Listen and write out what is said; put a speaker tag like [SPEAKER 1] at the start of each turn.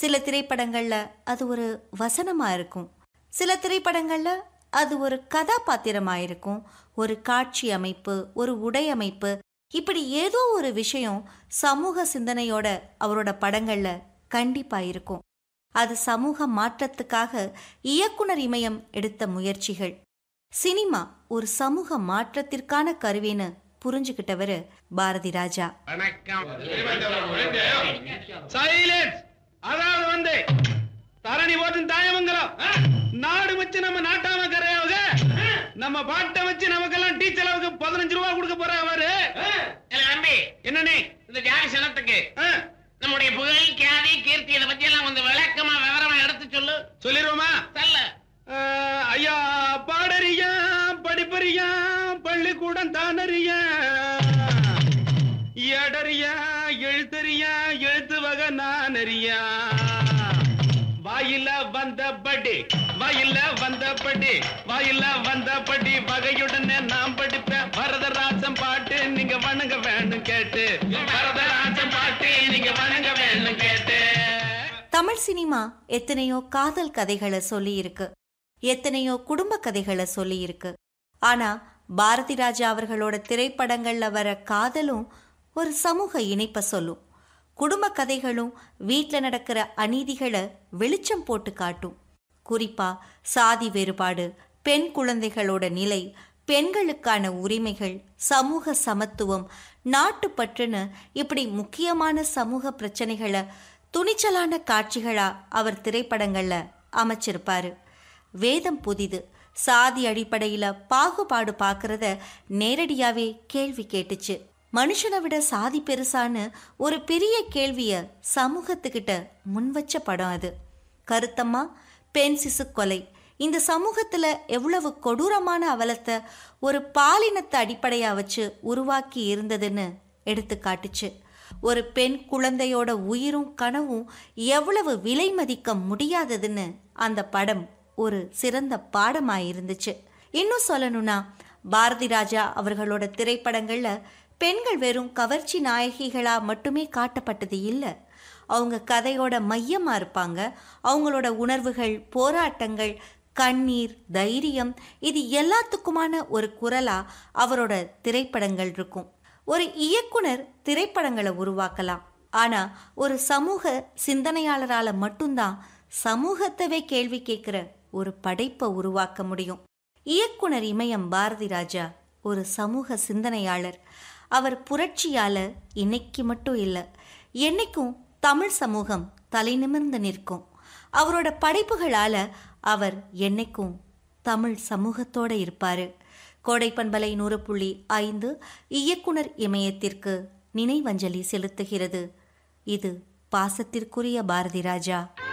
[SPEAKER 1] சில திரைப்படங்கள்ல அது ஒரு வசனமா இருக்கும் சில திரைப்படங்கள்ல அது ஒரு கதாபாத்திரமா இருக்கும் ஒரு காட்சி அமைப்பு ஒரு உடை அமைப்பு இப்படி ஏதோ ஒரு விஷயம் சமூக சிந்தனையோட அவரோட படங்கள்ல கண்டிப்பா இருக்கும் அது சமூக மாற்றத்துக்காக இயக்குனர் இமயம் எடுத்த முயற்சிகள் சினிமா ஒரு சமூக மாற்றத்திற்கான கருவின்னு புரிஞ்சுக்கிட்டவர் பாரதி ராஜா
[SPEAKER 2] வணக்கம் சைலன்ஸ் அதாவது வந்து தரணி போட்டு தாயமங்கலம் நாடு வச்சு நம்ம நாட்டாம கரையாவுக நம்ம பாட்டை வச்சு நமக்கெல்லாம் டீ செலவுக்கு பதினஞ்சு ரூபா கொடுக்க போறாங்க அவரு
[SPEAKER 3] இல்ல தம்பி
[SPEAKER 2] என்னண்ணே
[SPEAKER 3] இந்த ஜாதி சனத்துக்கு
[SPEAKER 2] ஆ,
[SPEAKER 3] நம்முடைய புகழ் கியாதி கீர்த்தி இதை பத்தி எல்லாம் வந்து விளக்கமா விவரமா எடுத்து சொல்லு
[SPEAKER 2] சொல்லிடுவோமா
[SPEAKER 3] சொல்ல
[SPEAKER 2] ஆ, ஐயா பாடறியா படிப்பறியா பள்ளிக்கூடம் தானறியா எடறியா எழுத்தறியா எழுத்து வகை நான் அறியா வாயில வந்தபடி வாயில வந்தபடி வாயில வந்தபடி வகையுடனே நாம் படிப்பேன் வரதராசன் பாட்டு நீங்க வணங்க வேணும் கேட்டு வரதராசன் பாட்டு நீங்க வணங்க வேணும் கேட்டு
[SPEAKER 1] தமிழ் சினிமா எத்தனையோ காதல் கதைகளை சொல்லியிருக்கு எத்தனையோ குடும்ப கதைகளை சொல்லியிருக்கு ஆனா பாரதி ராஜா அவர்களோட திரைப்படங்கள்ல வர காதலும் ஒரு சமூக இணைப்பை சொல்லும் குடும்ப கதைகளும் வீட்டில் நடக்கிற அநீதிகளை வெளிச்சம் போட்டு காட்டும் குறிப்பா சாதி வேறுபாடு பெண் குழந்தைகளோட நிலை பெண்களுக்கான உரிமைகள் சமூக சமத்துவம் நாட்டுப்பற்றுன்னு இப்படி முக்கியமான சமூக பிரச்சனைகளை துணிச்சலான காட்சிகளா அவர் திரைப்படங்கள்ல அமைச்சிருப்பாரு வேதம் புதிது சாதி அடிப்படையில பாகுபாடு பார்க்கறத நேரடியாவே கேள்வி கேட்டுச்சு மனுஷனை விட சாதி பெருசான்னு ஒரு பெரிய கேள்விய சமூகத்துக்கிட்ட முன்வச்ச படம் அது கருத்தம்மா பெண் சிசு கொலை இந்த சமூகத்துல எவ்வளவு கொடூரமான அவலத்தை ஒரு பாலினத்தை அடிப்படையா வச்சு உருவாக்கி இருந்ததுன்னு எடுத்து காட்டுச்சு ஒரு பெண் குழந்தையோட உயிரும் கனவும் எவ்வளவு விலை மதிக்க முடியாததுன்னு அந்த படம் ஒரு சிறந்த பாடமா இருந்துச்சு இன்னும் சொல்லணும்னா பாரதி ராஜா அவர்களோட திரைப்படங்கள்ல பெண்கள் வெறும் கவர்ச்சி நாயகிகளா மட்டுமே காட்டப்பட்டது இல்லை அவங்க கதையோட மையமா இருப்பாங்க அவங்களோட உணர்வுகள் போராட்டங்கள் கண்ணீர் தைரியம் இது எல்லாத்துக்குமான ஒரு குரலா அவரோட திரைப்படங்கள் இருக்கும் ஒரு இயக்குனர் திரைப்படங்களை உருவாக்கலாம் ஆனா ஒரு சமூக சிந்தனையாளரால மட்டும்தான் சமூகத்தவே கேள்வி கேட்கிற ஒரு படைப்பை உருவாக்க முடியும் இயக்குனர் இமயம் பாரதி ராஜா ஒரு சமூக சிந்தனையாளர் அவர் புரட்சியாளர் இன்னைக்கு மட்டும் இல்லை என்னைக்கும் தமிழ் சமூகம் தலை நிமிர்ந்து நிற்கும் அவரோட படைப்புகளால அவர் என்னைக்கும் தமிழ் சமூகத்தோட இருப்பாரு கோடைப்பண்பலை நூறு புள்ளி ஐந்து இயக்குனர் இமயத்திற்கு நினைவஞ்சலி செலுத்துகிறது இது பாசத்திற்குரிய பாரதி ராஜா